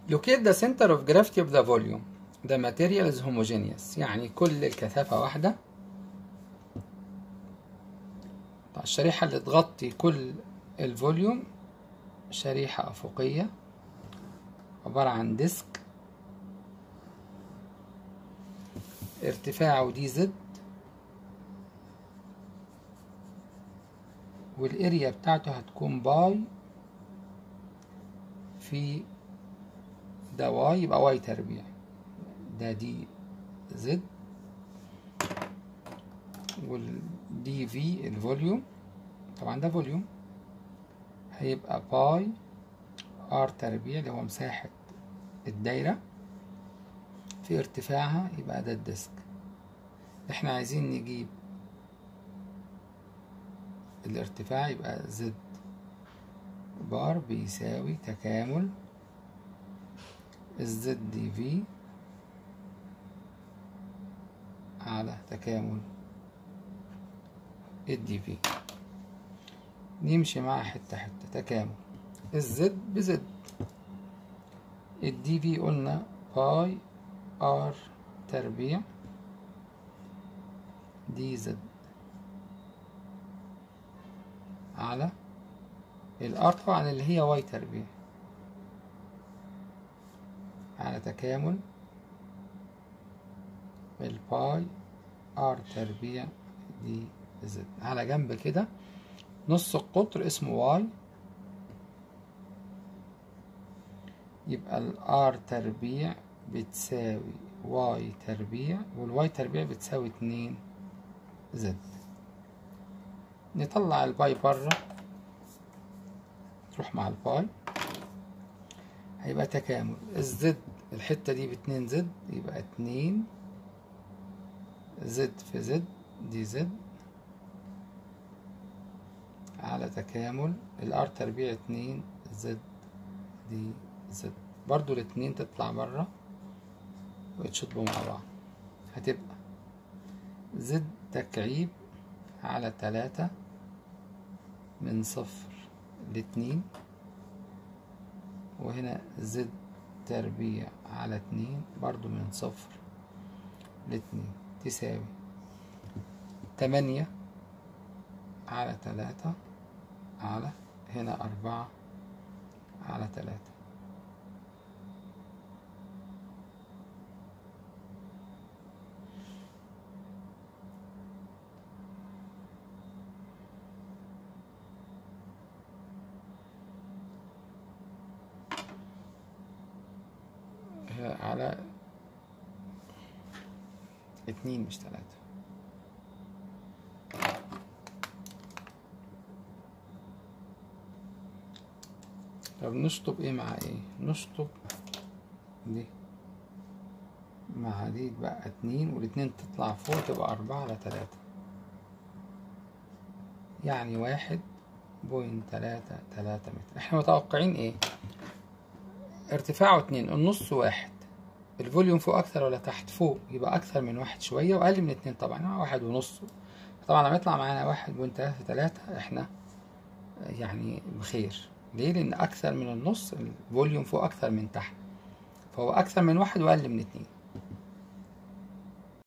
locate the center of gravity of the volume the material is homogeneous يعني كل الكثافة واحدة طيب الشريحة اللي تغطي كل الفوليوم شريحة أفقية عبارة عن ديسك ارتفاعه دي زد والاريا بتاعته هتكون باي في ده واي يبقى واي تربيع ده دي زد والدي في الفوليوم طبعا ده فوليوم هيبقى باي ار تربيع اللي هو مساحة الدايرة في ارتفاعها يبقى ده الديسك احنا عايزين نجيب الارتفاع يبقى زد بار بيساوي تكامل الزد دي في على تكامل الدي في نمشي مع حتة حتة تكامل الزد بزد الدي في قلنا باي ار تربيع دي زد على الار طبعا اللي هي واي تربيع على تكامل الباي ار تربيع دي زد على جنب كده نص القطر اسمه واي يبقى الار تربيع بتساوي واي تربيع والواي تربيع بتساوي اتنين زد نطلع الباي بره تروح مع الباي هيبقى تكامل الزد الحتة دي باتنين زد يبقى اتنين زد في زد دي زد على تكامل الار تربيع اتنين زد دي زد برضو الاتنين تطلع برا ويتشطبوا مع بعض هتبقى زد تكعيب على تلاتة من صفر لاتنين وهنا زد تربيع على اتنين برضو من صفر لاتنين تساوي تمانية على تلاتة على هنا أربعة على تلاتة على اتنين مش تلاتة طب نشطب ايه مع ايه نشطب دي مع دي بقى اتنين والاتنين تطلع فوق تبقى اربعة على تلاتة يعني واحد بوينت تلاتة تلاتة متر احنا متوقعين ايه ارتفاعه اتنين النص واحد الفوليوم فوق اكتر ولا تحت فوق يبقى اكتر من واحد شوية واقل من اتنين طبعا واحد ونص طبعا لما يطلع معانا واحد بوينت تلاتة تلاتة احنا يعني بخير ليه لان اكثر من النص الفوليوم فوق اكثر من تحت فهو اكثر من واحد واقل من اتنين